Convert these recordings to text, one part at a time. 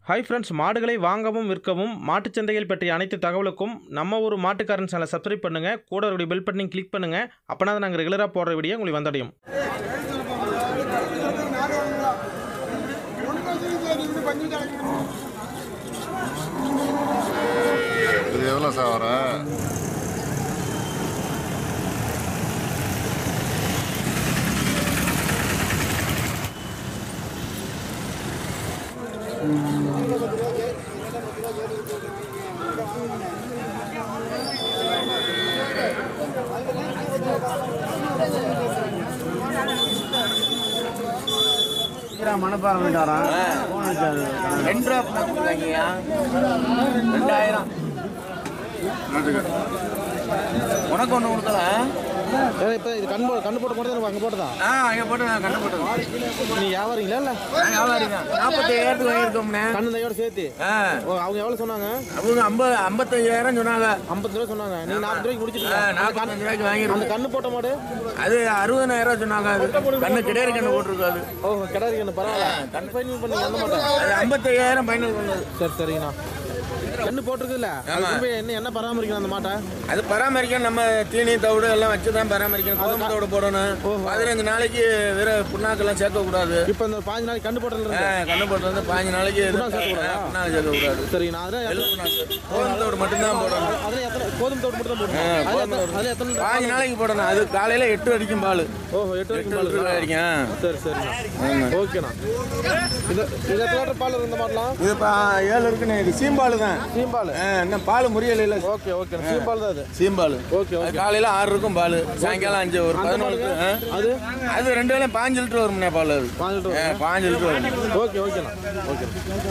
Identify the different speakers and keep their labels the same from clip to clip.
Speaker 1: Hi friends மாடுகளை வாங்கவும் விற்கவும் மாட்டுச் சந்தைகள் பற்றிய அனைத்து தகவலுக்கும் நம்ம ஒரு மாட்டுக்காரன் சேனலை சப்ஸ்கிரைப் பண்ணுங்கள் கூட ஒரு பெல் பட்டனையும் கிளிக் பண்ணுங்கள் அப்போனா தான் நாங்கள் ரெகுலராக போடுற வீடியோ உங்களுக்கு வந்தடையும்
Speaker 2: இது எவ்வளோ சார் வரும்
Speaker 3: மணப்பாறை போயிட்டு வரான் போன் வச்சாரு
Speaker 4: ரெண்டு ரூபா பண்ண கொடுத்தாங்கய்யா ரெண்டாயிரம் உனக்கு ஒன்று கொடுக்கல
Speaker 1: இப்போ இது கண் கண்ணு போட்டு போட்டு அங்கே போட்டதா
Speaker 4: ஆ அங்கே போட்டு நான் கண்ணு போட்டு
Speaker 1: நீ வியாபாரிங்களா இல்லை
Speaker 4: நான் வியாபாரிங்க நாற்பத்தி ஐயாயிரத்துக்கு வாங்கியிருக்கோம்ண்ணே
Speaker 1: கண்ணு தையோட சேர்த்து
Speaker 4: ஆ
Speaker 1: ஓ அவங்க எவ்வளோ சொன்னாங்க
Speaker 4: அவங்க ஐம்பது ஐம்பத்தஞ்சாயிரம் சொன்னாங்க
Speaker 1: ஐம்பது ரூபா சொன்னாங்க நீ நாற்பது ரூபாய்க்கு
Speaker 4: ஆ,
Speaker 1: முடிச்சிட்டீங்க
Speaker 4: நாற்பத்தஞ்சு ரூபாய்க்கு
Speaker 1: அந்த
Speaker 4: வாங்கியிருக்கோம்
Speaker 1: கண்ணு போட்ட மாடு
Speaker 4: அது அறுபதாயிரம் ரூபா சொன்னாங்க அது கண்ணு கிடையாது கண்ணு போட்டிருக்காது
Speaker 1: ஓ கிடாரி கண்ணு பரவாயில்ல கண் ஃபைனல் பண்ணி அந்த மாட்டேன்
Speaker 4: அது ஐம்பத்தையாயிரம் ஃபைனல் பண்ணது
Speaker 1: சரி சரிங்கண்ணா கண்ணு போட்டிருக்குல்ல
Speaker 4: ஆமா.
Speaker 1: அது என்ன என்ன பராமரிக்கணும் அந்த மாட்டை
Speaker 4: அது பராமரிக்க நம்ம தீனி தவிடு எல்லாம் வச்சு தான் பராமரிக்கணும் கோதுமை தவிடு போடணும் பதினஞ்சு நாளைக்கு வேற புண்ணாக்கெல்லாம் சேர்க்க கூடாது
Speaker 1: இப்போ இந்த பாஞ்சு நாளைக்கு கண்ணு போட்டதுல
Speaker 4: ஆ,
Speaker 1: இருந்து
Speaker 4: கண்ணு போட்டு வந்து பாஞ்சு நாளைக்கு
Speaker 1: புண்ணாக்கு சேர்க்கக்கூடாதா?
Speaker 4: ஆ, புண்ணாக்கு சேர்க்கக்கூடாது
Speaker 1: சரிங்கண்ணா அதில்
Speaker 4: எள்ளு புண்ணாக்கு கோதுமை தவிடு மட்டும்தான் போடணும்
Speaker 1: அதில் எத்தனை கோதுமை தோடு மட்டும் தான் போடணும்
Speaker 4: ஆ,
Speaker 1: அதில்
Speaker 4: கோதுமை
Speaker 1: எத்தனை அதில் எத்தனை
Speaker 4: பாஞ்சு நாளைக்கு போடணும் அது காலையில எட்டு அடிக்கும் பால்
Speaker 1: ஓஹோ எட்டு
Speaker 4: எட்டு
Speaker 1: வரைக்கும் பால்
Speaker 4: லிட்டர்
Speaker 1: இருக்கா?
Speaker 4: அடிக்கும்
Speaker 1: சரி சரிண்ணா ஓகேண்ணா இது இது எத்தனை லிட்டர் பால் இருந்த மாட்டலாம்
Speaker 4: இது இப்போ ஏழு இருக்குண்ணே இது சீம்பால் தான்
Speaker 1: சீம்பால்
Speaker 4: ஆ, இன்னும் பால் முறியல இல்லை
Speaker 1: ஓகே ஓகே சீம்பால் தான் அது
Speaker 4: சீம்பால்
Speaker 1: ஓகே
Speaker 4: அது
Speaker 1: ஓகே
Speaker 4: காலையில ஆறு இருக்கும் பால் சாயங்காலம் அஞ்சு ஒரு
Speaker 1: அந்த
Speaker 4: பதினொன்று
Speaker 1: மாடுங்க?
Speaker 4: ஆ?
Speaker 1: அது
Speaker 4: அது ரெண்டு வேலையும் பாஞ்சு லிட்டர் வரும்ண்ணே பால் அது
Speaker 1: பாஞ்சு லிட்டர்
Speaker 4: ஆ, பாஞ்சு லிட்டர் வரும்
Speaker 1: ஓகே ஓகேண்ணா ஓகே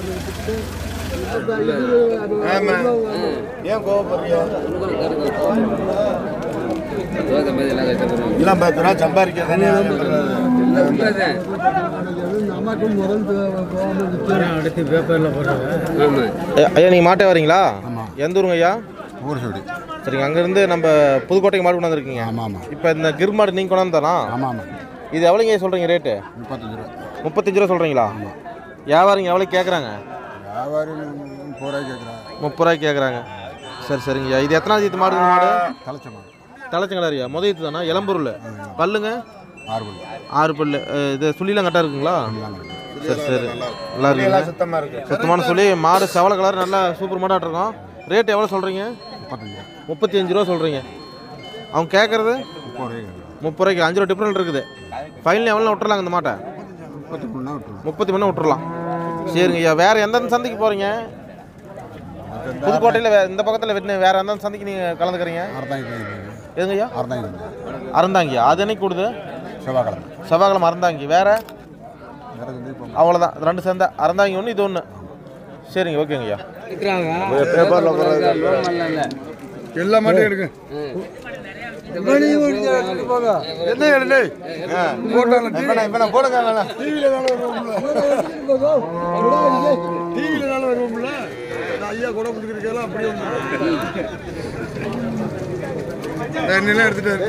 Speaker 4: ஆமா ஏன் கோவப்படுறியா எல்லாம் பத்து ரூபா சம்பாதிக்க தானே
Speaker 1: ஐயா நீங்கள் மாட்டே வரீங்களா
Speaker 2: ஆமாம்
Speaker 1: எந்த ஊருங்க ஐயா
Speaker 2: ஊர் சொல்லி
Speaker 1: சரிங்க அங்கேருந்து நம்ம புதுக்கோட்டைக்கு மாடு கொண்டாந்துருக்கீங்க
Speaker 2: ஆமாம் ஆமாம்
Speaker 1: இப்போ இந்த கிர் மாடு நீங்கள் கொண்டாந்து
Speaker 2: ஆமாம் ஆமாம்
Speaker 1: இது எவ்வளோங்க சொல்கிறீங்க ரேட்டு
Speaker 2: முப்பத்தஞ்சு ரூபா
Speaker 1: முப்பத்தஞ்சு ரூபா சொல்கிறீங்களா வியாபாரிங்க எவ்வளோ கேட்குறாங்க
Speaker 2: வியாபாரி முப்பது ரூபாய் கேட்குறான்
Speaker 1: முப்பது ரூபாய்க்கு கேட்குறாங்க சரி சரிங்கய்யா இது எத்தனாவது ஈத்து மாடு இந்த மாடு
Speaker 2: தலைச்ச மாடு
Speaker 1: தலைச்சங்கடாரியா முத ஈத்து தானே இளம்பொருள் பல்லுங்க
Speaker 2: ஆறு பள்ளி
Speaker 1: ஆறு பல்லு அஹ் இது சுள்ளிலாம் கரெக்டாக இருக்குங்களா சரி சரி நல்லா இருக்குங்க
Speaker 4: சுத்தமா இருக்கு
Speaker 1: சுத்தமான சொல்லி மாடு செவல கலர் நல்லா சூப்பர் மாடாக இருக்கும் ரேட் எவ்வளோ சொல்கிறீங்க
Speaker 2: முப்பத்தஞ்சு ரூபா
Speaker 1: முப்பத்தி அஞ்சு ரூபா சொல்கிறீங்க அவங்க கேட்குறது
Speaker 2: முப்பது ரூபாய் கேட்குறான்
Speaker 1: முப்பது ரூபாய்க்கு அஞ்சு ரூபா டிஃப்ரெண்ட் இருக்குது ஃபைனல் எவ்வளோ விட்டுறலாங்க இந்த மாட்டை
Speaker 2: முப்பத்தி மூணுனா விட்டுருவோம்
Speaker 1: முப்பத்தி மூணு விட்டுறலாம் சரிங்க ஐயா வேறு எந்தெந்த சந்தைக்கு போகிறீங்க புதுக்கோட்டையில் வே இந்த பக்கத்தில் வெட்டின வேறு எந்த சந்தைக்கு நீங்கள் கலந்துக்கிறீங்க
Speaker 2: அறந்தாங்கி
Speaker 1: எதுங்க ஐயா
Speaker 2: அறந்தாங்கி
Speaker 1: அறந்தாங்கியா அது என்னைக்கு கூடுது
Speaker 2: செவ்வாய்க்கிழமை
Speaker 1: செவ்வாய்க்கிழமை அறந்தாங்கி வேறு
Speaker 2: வேறு வந்து இப்போ
Speaker 1: அவ்வளோதான் ரெண்டு சேர்ந்தா அறந்தாங்கி ஒன்று இது ஒன்று சரிங்க ஓகேங்க ஐயா
Speaker 2: எல்லா மாட்டையும் எடுங்க என்ன எடுத்து போட்டாங்க போடுங்க டிவியில வருவோம்ல ஐயா கூட பிடிக்கிறதுக்கெல்லாம் அப்படியே தண்ணிலாம் எடுத்துட்டாரு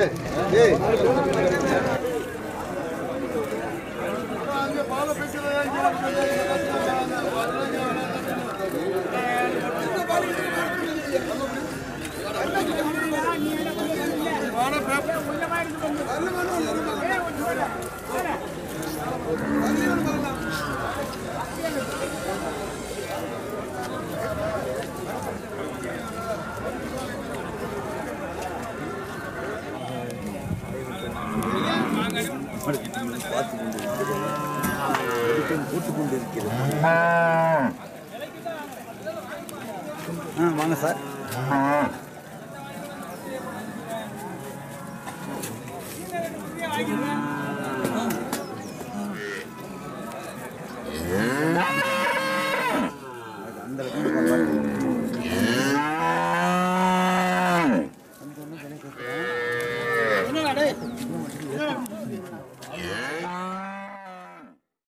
Speaker 3: வாங்க சார்